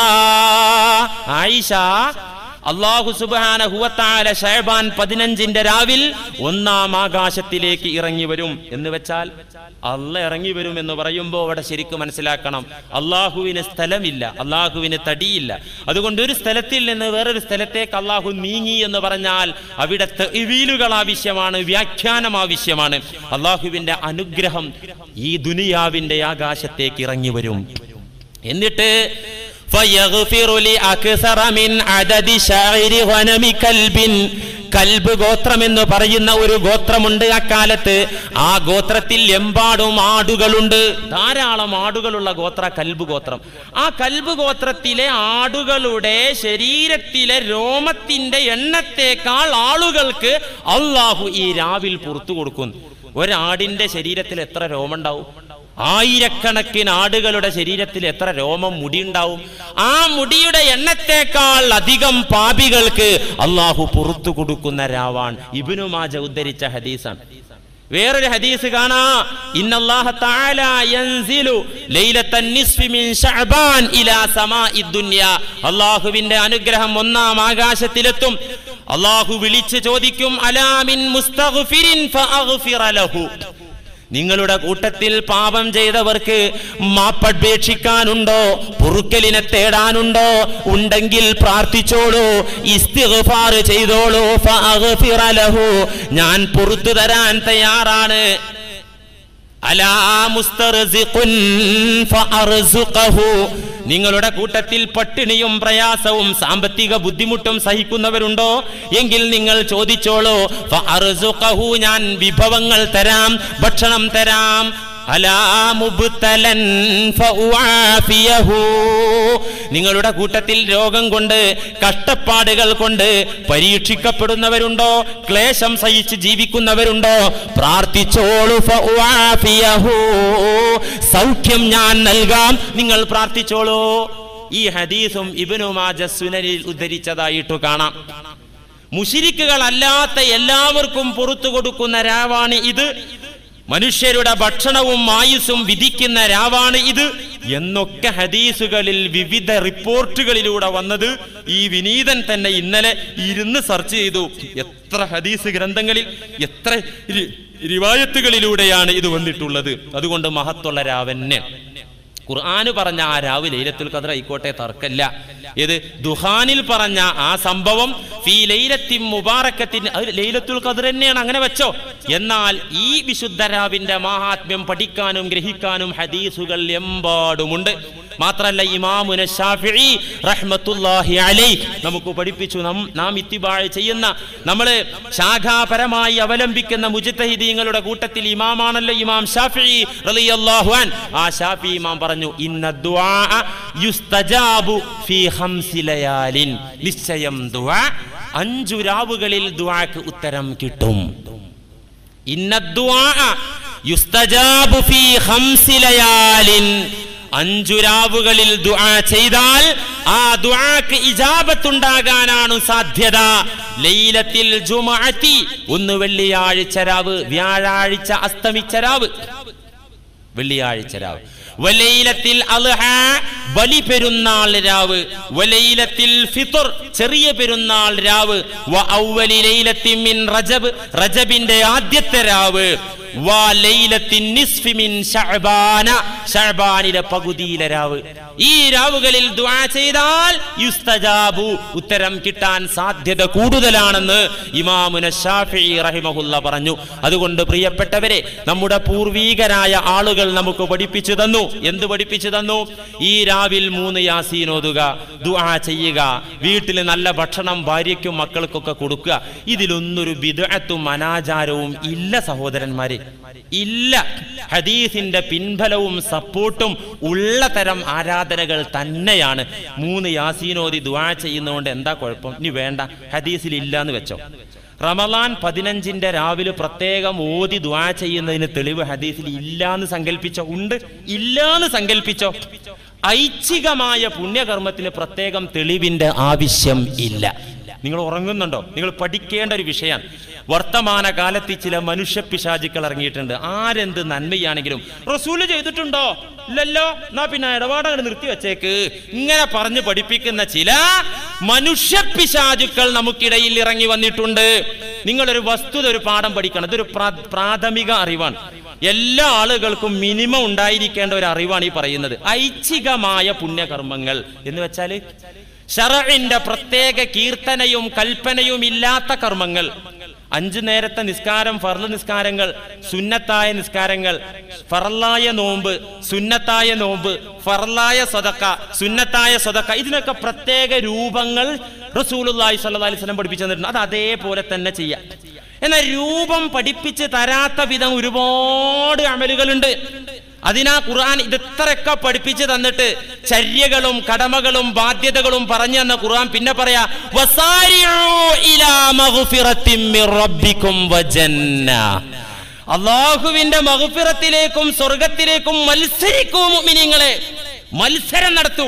A: ആയിഷ അള്ളാഹു സുബാന ഹുവത്താല ഷഹബാൻ പതിനഞ്ചിന്റെ രാവിൽ ഒന്നാം ആകാശത്തിലേക്ക് ഇറങ്ങി വരും എന്ന് വെച്ചാൽ അല്ല ഇറങ്ങി വരും എന്ന് പറയുമ്പോൾ അവിടെ ശരിക്കും മനസ്സിലാക്കണം അള്ളാഹുവിന് സ്ഥലമില്ല അള്ളാഹുവിന് തടിയില്ല അതുകൊണ്ട് ഒരു സ്ഥലത്തിൽ നിന്ന് വേറൊരു സ്ഥലത്തേക്ക് അള്ളാഹു നീങ്ങി എന്ന് പറഞ്ഞാൽ അവിടെ തെവീലുകൾ ആവശ്യമാണ് വ്യാഖ്യാനം ആവശ്യമാണ് അള്ളാഹുവിന്റെ അനുഗ്രഹം ഈ ദുനിയാവിന്റെ ആകാശത്തേക്ക് ഇറങ്ങി വരും എന്നിട്ട് فيغفر لأكثر من عدد شاعر غنم كلب കൽബ് ഗോത്രം എന്ന് പറയുന്ന ഒരു ഗോത്രമുണ്ട് അക്കാലത്ത് ആ ഗോത്രത്തിൽ എമ്പാടും ആടുകളുണ്ട് ധാരാളം ആടുകളുള്ള ഗോത്ര കൽബ് ഗോത്രം ആ കൽബ് ഗോത്രത്തിലെ ആടുകളുടെ ശരീരത്തിലെ രോമത്തിന്റെ എണ്ണത്തേക്കാൾ ആളുകൾക്ക് അള്ളാഹു ഈ രാവിൽ പുറത്തു കൊടുക്കുന്നു ഒരാടിന്റെ ശരീരത്തിൽ എത്ര രോമുണ്ടാവും ആയിരക്കണക്കിന് ആടുകളുടെ ശരീരത്തിൽ എത്ര രോമം മുടിയുണ്ടാവും ആ മുടിയുടെ എണ്ണത്തേക്കാൾ അധികം പാപികൾക്ക് അള്ളാഹു പുറത്തു കൊടുക്കുന്ന രാവാൻ ഇബിനു മാജ ഉദ്ധരിച്ച ഹദീസാണ് വേറൊരു ഹദീസ് കാണാ ഇന്നല്ലാഹ തആല യൻസിലു ലൈലത്തൻ നിസ്ഫി മിൻ ശഅബാൻ ഇലാ സമാഇദ് ദുനിയ അല്ലാഹുവിന്റെ അനുഗ്രഹം ഒന്നാം ആകാശത്തിലെത്തും അള്ളാഹു വിളിച്ച് ചോദിക്കും അലാമിൻ മുസ്തഗ്ഫിരിൻ ഫഅഗ്ഫിറ ലഹു നിങ്ങളുടെ കൂട്ടത്തിൽ പാപം ചെയ്തവർക്ക് മാപ്പപേക്ഷിക്കാനുണ്ടോ പൊറുക്കലിനെ തേടാനുണ്ടോ ഉണ്ടെങ്കിൽ പ്രാർത്ഥിച്ചോളൂ ഇസ്തിഗ്ഫാർ ചെയ്തോളൂ ഫഅഗ്ഫിറ ലഹു ഞാൻ പുറത്തു തരാൻ തയ്യാറാണ് അലാ മുസ്തർസിഖുൻ ഫഅർസുഖഹു നിങ്ങളുടെ കൂട്ടത്തിൽ പട്ടിണിയും പ്രയാസവും സാമ്പത്തിക ബുദ്ധിമുട്ടും സഹിക്കുന്നവരുണ്ടോ എങ്കിൽ നിങ്ങൾ ചോദിച്ചോളൂ ഫഅർസുഖഹു ഞാൻ വിഭവങ്ങൾ തരാം ഭക്ഷണം തരാം അലാ മുബ്തലൻ ഫഉആഫിയഹു നിങ്ങളുടെ കൂട്ടത്തിൽ രോഗം കൊണ്ട് കഷ്ടപ്പാടുകൾ കൊണ്ട് പരീക്ഷിക്കപ്പെടുന്നവരുണ്ടോ ക്ലേശം സഹിച്ച് ജീവിക്കുന്നവരുണ്ടോ പ്രാർത്ഥിച്ചോളൂ ഫഉആഫിയഹു സൗഖ്യം ഞാൻ നൽകാം നിങ്ങൾ പ്രാർത്ഥിച്ചോളൂ ഈ ഹദീസും ഇബ്നു മാജ സുനനിൽ ഉദ്ധരിച്ചതായിട്ട് കാണാം മുഷിരിക്കുകളല്ലാത്ത എല്ലാവർക്കും പുറത്തു കൊടുക്കുന്ന രാവാണ് ഇത് മനുഷ്യരുടെ ഭക്ഷണവും ആയുസ്സും വിധിക്കുന്ന രാവാണ് ഇത് എന്നൊക്കെ ഹദീസുകളിൽ വിവിധ റിപ്പോർട്ടുകളിലൂടെ വന്നത് ഈ വിനീതൻ തന്നെ ഇന്നലെ ഇരുന്ന് സെർച്ച് ചെയ്തു എത്ര ഹദീസ് ഗ്രന്ഥങ്ങളിൽ എത്ര രി- റിവായത്തുകളിലൂടെയാണ് ഇത് വന്നിട്ടുള്ളത് അതുകൊണ്ട് മഹത്തുള്ള രാവന്നെ ഖുർആന് പറഞ്ഞ ആ രാവ് ലൈലത്തുൽ ഖദർ ആയിക്കോട്ടെ തർക്കല്ല ഇത് ദുഹാനിൽ പറഞ്ഞ ആ സംഭവം ഫീ ലൈലത്തിൻ മുബാറക്കത്തിൻ അത് ലൈലത്തുൽ ഖദർ തന്നെയാണ് അങ്ങനെ വെച്ചോ എന്നാൽ ഈ വിശുദ്ധ രാവിന്റെ മാഹാത്മ്യം പഠിക്കാനും ഗ്രഹിക്കാനും ഹദീസുകൾ എമ്പാടുമുണ്ട് മാത്രല്ല ഇമാമുന ഷാഫിഈ റഹ്മത്തുല്ലാഹി അലൈഹി നമുക്ക് പഠിപ്പിച്ചു നാം നാം ഇത്തിബാഴ് ചെയ്യുന്ന നമ്മൾ ശാഖാപരമായി അവലംബിക്കുന്ന മുജിത്തഹിദീങ്ങളുടെ കൂട്ടത്തിൽ ഇമാമാണല്ലോ ഇമാം ഷാഫിഈ റളിയല്ലാഹു അൻ ആ ഷാഫി ഇമാം പറഞ്ഞു ഇന്ന ദുആ യുസ്തജാബു ഫീ ഖംസി ലയാലിൻ നിശ്ചയം ദുആ അഞ്ചു രാവുകളിൽ ദുആക്ക് ഉത്തരം കിട്ടും ഇന്ന ദുആ യുസ്തജാബു ഫീ ഖംസി ലയാലിൻ അഞ്ചു രാവുകളിൽ ദുആ ചെയ്താൽ ആ ദുആക്ക് ഇജാബത്തുണ്ടാകാനാണ് സാധ്യത ലൈലത്തിൽ ജുമഅത്തി ഒന്ന് വെള്ളിയാഴ്ച രാവ് വ്യാഴാഴ്ച അസ്തമിച്ച രാവ് വെള്ളിയാഴ്ച രാവ് വലൈലത്തിൽ അൽഹ ബലി പെരുന്നാൾ രാവ് വലൈലത്തിൽ ഫിത്ർ ചെറിയ പെരുന്നാൾ രാവ് വ ഔവലി ലൈലത്തിൻ മിൻ റജബ് റജബിന്റെ ആദ്യത്തെ രാവ് വ ലൈലത്തിൻ നിസ്ഫി മിൻ ശഅബാന ശഅബാനിലെ പകുതിയിലെ രാവ് ഈ രാവുകളിൽ ദുആ ചെയ്താൽ യുസ്തജാബു ഉത്തരം കിട്ടാൻ സാധ്യത കൂടുതലാണെന്ന് ഇമാമുന ഷാഫിഈ റഹിമഹുല്ല പറഞ്ഞു അതുകൊണ്ട് പ്രിയപ്പെട്ടവരെ നമ്മുടെ പൂർവീകരായ ആളുകൾ നമുക്ക് പഠിപ്പിച്ചു തന്നു എന്ത് പഠിപ്പിച്ചു തന്നു ഈ രാവിൽ മൂന്ന് യാസീൻ ഓതുക ദുആ ചെയ്യുക വീട്ടിൽ നല്ല ഭക്ഷണം ഭാര്യയ്ക്കും മക്കൾക്കൊക്കെ കൊടുക്കുക ഇതിലൊന്നൊരു ബിദ്അത്തും അനാചാരവും ഇല്ല സഹോദരന്മാരെ ഇല്ല ഹദീസിന്റെ പിൻബലവും സപ്പോർട്ടും ഉള്ള തരം ആരാധനകൾ തന്നെയാണ് മൂന്ന് യാസീനോദി ദുആ ചെയ്യുന്നതുകൊണ്ട് എന്താ കുഴപ്പം ഇനി വേണ്ട ഹദീസിൽ ഇല്ല എന്ന് വെച്ചോ റമലാൻ പതിനഞ്ചിന്റെ രാവിലെ പ്രത്യേകം ഓതി ദുആ ചെയ്യുന്നതിന് തെളിവ് ഹദീസിൽ ഇല്ലാന്ന് സങ്കല്പിച്ചോ ഉണ്ട് ഇല്ലാന്ന് സങ്കല്പിച്ചോ ഐച്ഛികമായ പുണ്യകർമ്മത്തിന് പ്രത്യേകം തെളിവിന്റെ ആവശ്യം ഇല്ല നിങ്ങൾ ഉറങ്ങുന്നുണ്ടോ നിങ്ങൾ പഠിക്കേണ്ട ഒരു വിഷയമാണ് വർത്തമാന കാലത്ത് ചില മനുഷ്യ പിശാചുക്കൾ ഇറങ്ങിയിട്ടുണ്ട് ആരെന്ത് നന്മയാണെങ്കിലും റസൂല് ചെയ്തിട്ടുണ്ടോ ഇല്ലല്ലോ എന്നാ പിന്നെ ഇടപാടങ്ങൾ നിർത്തി വെച്ചേക്ക് ഇങ്ങനെ പറഞ്ഞ് പഠിപ്പിക്കുന്ന ചില മനുഷ്യ പിശാചുക്കൾ നമുക്കിടയിൽ ഇറങ്ങി വന്നിട്ടുണ്ട് നിങ്ങളൊരു വസ്തുത ഒരു പാഠം പഠിക്കണം ഇതൊരു പ്രാ- പ്രാഥമിക അറിവാണ് എല്ലാ ആളുകൾക്കും മിനിമം ഉണ്ടായിരിക്കേണ്ട ഒരു അറിവാണ് ഈ പറയുന്നത് ഐച്ഛികമായ പുണ്യകർമ്മങ്ങൾ എന്ന് വെച്ചാല് ഷറഇന്റെ പ്രത്യേക കീർത്തനയും കൽപ്പനയും ഇല്ലാത്ത കർമ്മങ്ങൾ അഞ്ചു നേരത്തെ നിസ്കാരം ഫർള് നിസ്കാരങ്ങൾ സുന്നത്തായ നിസ്കാരങ്ങൾ ഫറലായ നോമ്പ് സുന്നത്തായ നോമ്പ് ഫറലായ സ്വതക്ക സുന്നത്തായ സ്വതക്ക ഇതിനൊക്കെ പ്രത്യേക രൂപങ്ങൾ റസൂലുള്ളാഹി സ്വല്ലല്ലാഹി അലൈഹി വസല്ലം പഠിപ്പിച്ചു തന്നിട്ടുണ്ട് അത് അതേപോലെ തന്നെ ചെയ്യാം എന്നാൽ രൂപം പഠിപ്പിച്ച് തരാത്ത വിധം ഒരുപാട് അമലുകളുണ്ട് അതിനാ ഖുർആൻ ഇത് ഇത്രയൊക്കെ പഠിപ്പിച്ച് തന്നിട്ട് ചര്യകളും കടമകളും ബാധ്യതകളും പറഞ്ഞു തന്ന ഖുർആൻ പിന്നെ പറയാ വസാരിഊ ഇലാ മഗ്ഫിറത്തിൻ മിർ റബ്ബിക്കും വജന്ന അള്ളാഹുവിന്റെ മഗ്ഫിറത്തിലേക്കും സ്വർഗത്തിലേക്കും മത്സരിക്കൂ മുഅ്മിനീങ്ങളെ മത്സരം നടത്തൂ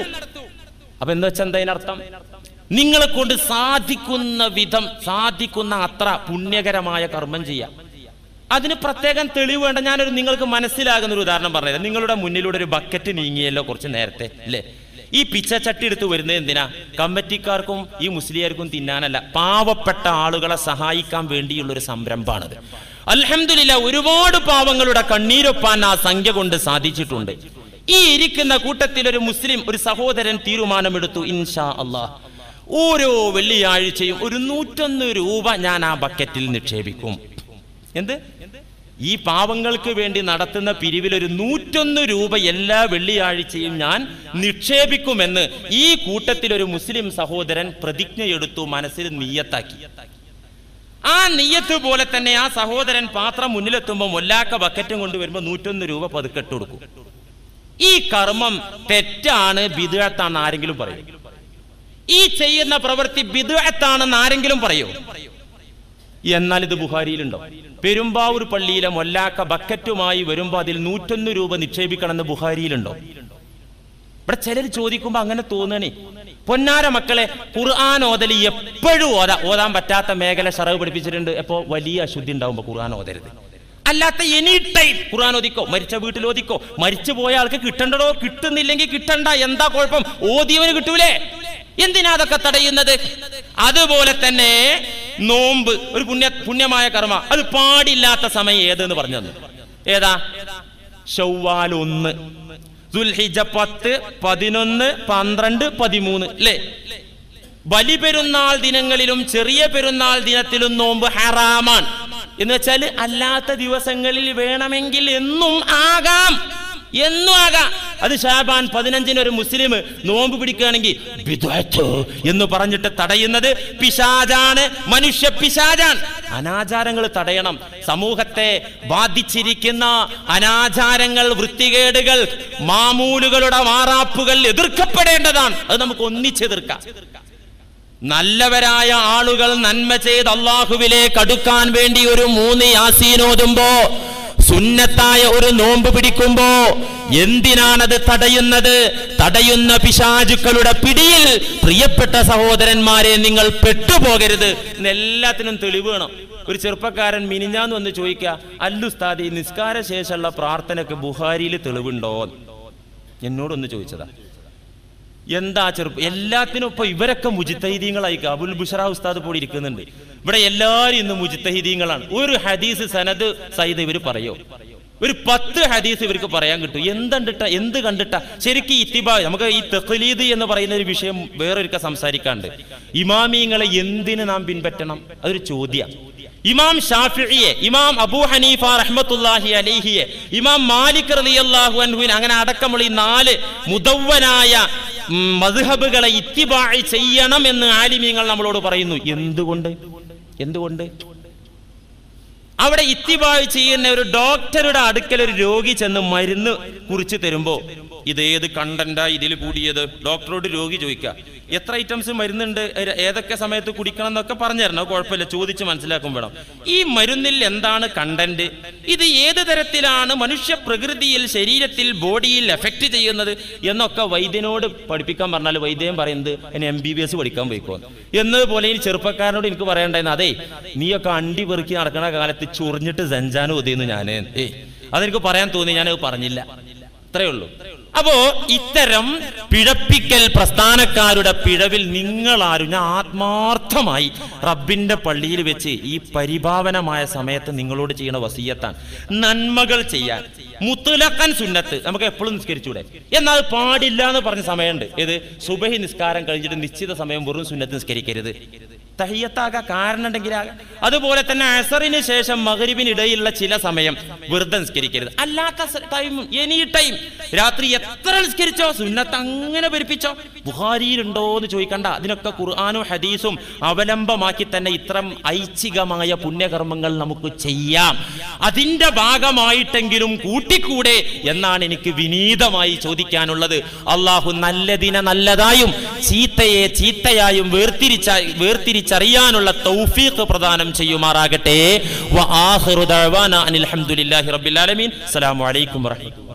A: അപ്പൊ എന്താ വെച്ചാൽ എന്താ അതിനർത്ഥം നിങ്ങളെ കൊണ്ട് സാധിക്കുന്ന വിധം സാധിക്കുന്ന അത്ര പുണ്യകരമായ കർമ്മം ചെയ്യാം അതിന് പ്രത്യേകം തെളിവ് വേണ്ട ഞാനൊരു നിങ്ങൾക്ക് മനസ്സിലാകുന്ന ഒരു ഉദാഹരണം പറഞ്ഞത് നിങ്ങളുടെ മുന്നിലൂടെ ഒരു ബക്കറ്റ് നീങ്ങിയല്ലോ കുറച്ച് നേരത്തെ അല്ലേ ഈ പിച്ചച്ചട്ടി എടുത്ത് വരുന്നത് എന്തിനാ കമ്മിറ്റിക്കാർക്കും ഈ മുസ്ലിയാർക്കും തിന്നാനല്ല പാവപ്പെട്ട ആളുകളെ സഹായിക്കാൻ വേണ്ടിയുള്ള ഒരു സംരംഭമാണത് അൽഹംദുലില്ല ഒരുപാട് പാവങ്ങളുടെ കണ്ണീരൊപ്പാൻ ആ സംഖ്യ കൊണ്ട് സാധിച്ചിട്ടുണ്ട് ഈ ഇരിക്കുന്ന കൂട്ടത്തിൽ ഒരു മുസ്ലിം ഒരു സഹോദരൻ തീരുമാനമെടുത്തു ഇൻഷാ അള്ളാഹ് ഓരോ വെള്ളിയാഴ്ചയും ഒരു നൂറ്റൊന്ന് രൂപ ഞാൻ ആ ബക്കറ്റിൽ നിക്ഷേപിക്കും എന്ത് ഈ പാവങ്ങൾക്ക് വേണ്ടി നടത്തുന്ന പിരിവിൽ ഒരു നൂറ്റൊന്ന് രൂപ എല്ലാ വെള്ളിയാഴ്ചയും ഞാൻ നിക്ഷേപിക്കുമെന്ന് ഈ കൂട്ടത്തിൽ ഒരു മുസ്ലിം സഹോദരൻ പ്രതിജ്ഞയെടുത്തു മനസ്സിൽ നീയത്താക്കി ആ നെയ്യത്ത് പോലെ തന്നെ ആ സഹോദരൻ പാത്രം മുന്നിലെത്തുമ്പോൾ മൊല്ലാക്ക ബക്കറ്റും കൊണ്ടുവരുമ്പോൾ നൂറ്റൊന്ന് രൂപ പതുക്കെട്ട് കൊടുക്കും ഈ കർമ്മം തെറ്റാണ് ബിദുഴത്താണ് ആരെങ്കിലും പറയും ഈ ചെയ്യുന്ന പ്രവൃത്തി ബിദുഴത്താണെന്ന് ആരെങ്കിലും പറയോ എന്നാൽ ഇത് ബുഹാരിയിലുണ്ടോ പെരുമ്പാവൂർ പള്ളിയിലെ മൊല്ലാക്ക ബക്കറ്റുമായി വരുമ്പോൾ അതിൽ നൂറ്റൊന്ന് രൂപ നിക്ഷേപിക്കണമെന്ന് ബുഹാരിയിലുണ്ടോ ഇവിടെ ചിലർ ചോദിക്കുമ്പോ അങ്ങനെ തോന്നണേ പൊന്നാര മക്കളെ ഖുർആൻ ഓതൽ എപ്പോഴും ഓതാ ഓതാൻ പറ്റാത്ത മേഖല ഷറവ് പഠിപ്പിച്ചിട്ടുണ്ട് എപ്പോ വലിയ അശുദ്ധി ഉണ്ടാവുമ്പോ ഖുർആൻ ഓതരുത് അല്ലാത്ത എനി ടൈം ഖുർആൻ ഓദിക്കോ മരിച്ച വീട്ടിൽ ഓദിക്കോ മരിച്ചു പോയ ആൾക്ക് കിട്ടണ്ടടോ കിട്ടുന്നില്ലെങ്കിൽ കിട്ടണ്ട എന്താ കുഴപ്പം ഓതിയവന് കിട്ടൂലേ എന്തിനാ അതൊക്കെ തടയുന്നത് അതുപോലെ തന്നെ നോമ്പ് ഒരു പുണ്യ പുണ്യമായ കർമ്മ അത് പാടില്ലാത്ത സമയം ഏതെന്ന് പറഞ്ഞു തന്നു ഏതാ ഷവ്വാൽ ഒന്ന് ദുൽഹിജ പത്ത് പതിനൊന്ന് പന്ത്രണ്ട് പതിമൂന്ന് അല്ലേ ബലിപെരുന്നാൾ ദിനങ്ങളിലും ചെറിയ പെരുന്നാൾ ദിനത്തിലും നോമ്പ് ഹറാമാണ് എന്ന് വെച്ചാൽ അല്ലാത്ത ദിവസങ്ങളിൽ വേണമെങ്കിൽ എന്നും ആകാം എന്നും ആകാം അത് ഷാബാൻ പതിനഞ്ചിന് ഒരു മുസ്ലിം നോമ്പ് പിടിക്കുകയാണെങ്കിൽ ബിദ്അത്ത് എന്ന് പറഞ്ഞിട്ട് തടയുന്നത് പിശാജാണ് മനുഷ്യ പിശാജാൻ അനാചാരങ്ങൾ തടയണം സമൂഹത്തെ ബാധിച്ചിരിക്കുന്ന അനാചാരങ്ങൾ വൃത്തികേടുകൾ മാമൂലുകളുടെ മാറാപ്പുകൾ എതിർക്കപ്പെടേണ്ടതാണ് അത് നമുക്ക് ഒന്നിച്ചെതിർക്കാം നല്ലവരായ ആളുകൾ നന്മ ചെയ്ത് അള്ളാഹുവിലേക്ക് അടുക്കാൻ വേണ്ടി ഒരു മൂന്ന് യാസീനോതുമ്പോ സുന്നത്തായ ഒരു നോമ്പ് പിടിക്കുമ്പോ എന്തിനാണത് തടയുന്നത് തടയുന്ന പിശാചുക്കളുടെ പിടിയിൽ പ്രിയപ്പെട്ട സഹോദരന്മാരെ നിങ്ങൾ പെട്ടുപോകരുത് ഇന്ന് എല്ലാത്തിനും തെളിവ് വേണം ഒരു ചെറുപ്പക്കാരൻ മിനിഞ്ഞാന്ന് വന്ന് ചോദിക്കുക അല്ലുസ്താദി നിസ്കാര ശേഷമുള്ള പ്രാർത്ഥനയ്ക്ക് ബുഹാരിയിൽ തെളിവുണ്ടോ എന്നോടൊന്ന് ചോദിച്ചതാ എന്താ ചെറുപ്പം എല്ലാത്തിനും ഇപ്പൊ ഇവരൊക്കെ മുജിത്തഹിദീങ്ങളായി അബുൽ ബുഷറ ഉസ്താദ് പോയി ഇരിക്കുന്നുണ്ട് ഇവിടെ എല്ലാവരും ഇന്ന് മുജിത്തഹിദീങ്ങളാണ് ഒരു ഹദീസ് സനദ് സഹിത് ഇവർ പറയോ ഒരു പത്ത് ഹദീസ് ഇവർക്ക് പറയാൻ കിട്ടും എന്തുണ്ടിട്ട എന്ത് കണ്ടിട്ട ശരിക്കും ഇത്തിബാ നമുക്ക് ഈ തെഖലീദ് എന്ന് പറയുന്ന ഒരു വിഷയം വേറൊരുക്ക സംസാരിക്കാണ്ട് ഇമാമിയങ്ങളെ എന്തിന് നാം പിൻപറ്റണം അതൊരു ചോദ്യം ഇമാം ഷാഫിയെ ഇമാം അബൂ ഹനീഫ റഹ്മത്തുല്ലാഹി അലൈഹിയെ ഇമാം മാലിക് റളിയല്ലാഹു അൻഹുവിൻ അങ്ങനെ അടക്കമുള്ള ഈ നാല് മുദവ്വനായ ഉം, മദ്ഹബുകളെ ഇത്തിബാഴ് ചെയ്യണം എന്ന് ആലിമീങ്ങൾ നമ്മളോട് പറയുന്നു എന്തുകൊണ്ട് എന്തുകൊണ്ട് അവിടെ ഇത്തിബാഴ് ചെയ്യുന്ന ഒരു ഡോക്ടറുടെ അടുക്കൽ ഒരു രോഗി ചെന്ന് മരുന്ന് കുറിച്ച് തരുമ്പോ ഇതേത് കണ്ടന്റാ ഇതിൽ കൂടിയത് ഡോക്ടറോട് രോഗി ചോദിക്കുക എത്ര ഐറ്റംസ് മരുന്നുണ്ട് ഏ- ഏതൊക്കെ സമയത്ത് കുടിക്കണം എന്നൊക്കെ പറഞ്ഞു തരണം അത് കുഴപ്പമില്ല ചോദിച്ച് മനസ്സിലാക്കും വേണം ഈ മരുന്നിൽ എന്താണ് കണ്ടന്റ് ഇത് ഏത് തരത്തിലാണ് മനുഷ്യ പ്രകൃതിയിൽ ശരീരത്തിൽ ബോഡിയിൽ എഫക്റ്റ് ചെയ്യുന്നത് എന്നൊക്കെ വൈദ്യനോട് പഠിപ്പിക്കാൻ പറഞ്ഞാൽ വൈദ്യൻ പറയുന്നത് എന്നെ എം ബി ബി എസ് പഠിക്കാൻ പോയിക്കോ എന്നതുപോലെ ഈ ചെറുപ്പക്കാരനോട് എനിക്ക് പറയണ്ടായിരുന്നു അതെ നീയൊക്കെ അണ്ടി പെറുക്കി നടക്കുന്ന കാലത്ത് ചൊറിഞ്ഞിട്ട് സഞ്ചാനം ഒതിയുന്നു ഞാൻ ഏയ് അതെനിക്ക് പറയാൻ തോന്നി ഞാനത് പറഞ്ഞില്ല അത്രേ ഉള്ളൂ അപ്പോ ഇത്തരം പിഴപ്പിക്കൽ പ്രസ്ഥാനക്കാരുടെ പിഴവിൽ നിങ്ങളാരും ഞാൻ ആത്മാർത്ഥമായി റബ്ബിന്റെ പള്ളിയിൽ വെച്ച് ഈ പരിഭാവനമായ സമയത്ത് നിങ്ങളോട് ചെയ്യുന്ന വസീയത്താണ് നന്മകൾ ചെയ്യാൻ മുത്തുലക്കൻ സുന്നത്ത് നമുക്ക് എപ്പോഴും നിസ്കരിച്ചൂടെ എന്നാൽ അത് പാടില്ല എന്ന് പറഞ്ഞ സമയമുണ്ട് ഏത് സുബഹി നിസ്കാരം കഴിഞ്ഞിട്ട് നിശ്ചിത സമയം വെറും സുന്നത്ത് നിസ്കരിക്കരുത് തഹിയത്താകാം കാരണം ഉണ്ടെങ്കിലാകാം അതുപോലെ തന്നെ അസറിന് ശേഷം മകരിബിന് ഇടയിലുള്ള ചില സമയം വെറുതെ നിസ്കരിക്കരുത് അല്ലാത്ത ടൈം എനി ടൈം രാത്രി എത്ര നിസ്കരിച്ചോ സുന്നത്ത് അങ്ങനെ പെരുപ്പിച്ചോ ബുഹാരിയിലുണ്ടോ എന്ന് ചോദിക്കണ്ട അതിനൊക്കെ ഖുർആാനും ഹദീസും അവലംബമാക്കി തന്നെ ഇത്തരം ഐച്ഛികമായ പുണ്യകർമ്മങ്ങൾ നമുക്ക് ചെയ്യാം അതിന്റെ ഭാഗമായിട്ടെങ്കിലും കൂട്ടിക്കൂടെ എന്നാണ് എനിക്ക് വിനീതമായി ചോദിക്കാനുള്ളത് അള്ളാഹു നല്ലതിനെ നല്ലതായും ചീത്തയെ ചീത്തയായും വേർതിരിച്ച വേർതിരിച്ചറിയാനുള്ള തൗഫീഖ് പ്രദാനം ചെയ്യുമാറാകട്ടെ വ ആഖിറു ദഅവാന അനിൽ ഹംദുലില്ലാഹി റബ്ബിൽ ആലമീൻ അസ്സലാമു അലൈക്കും വറഹ്മത്തുള്ളാഹി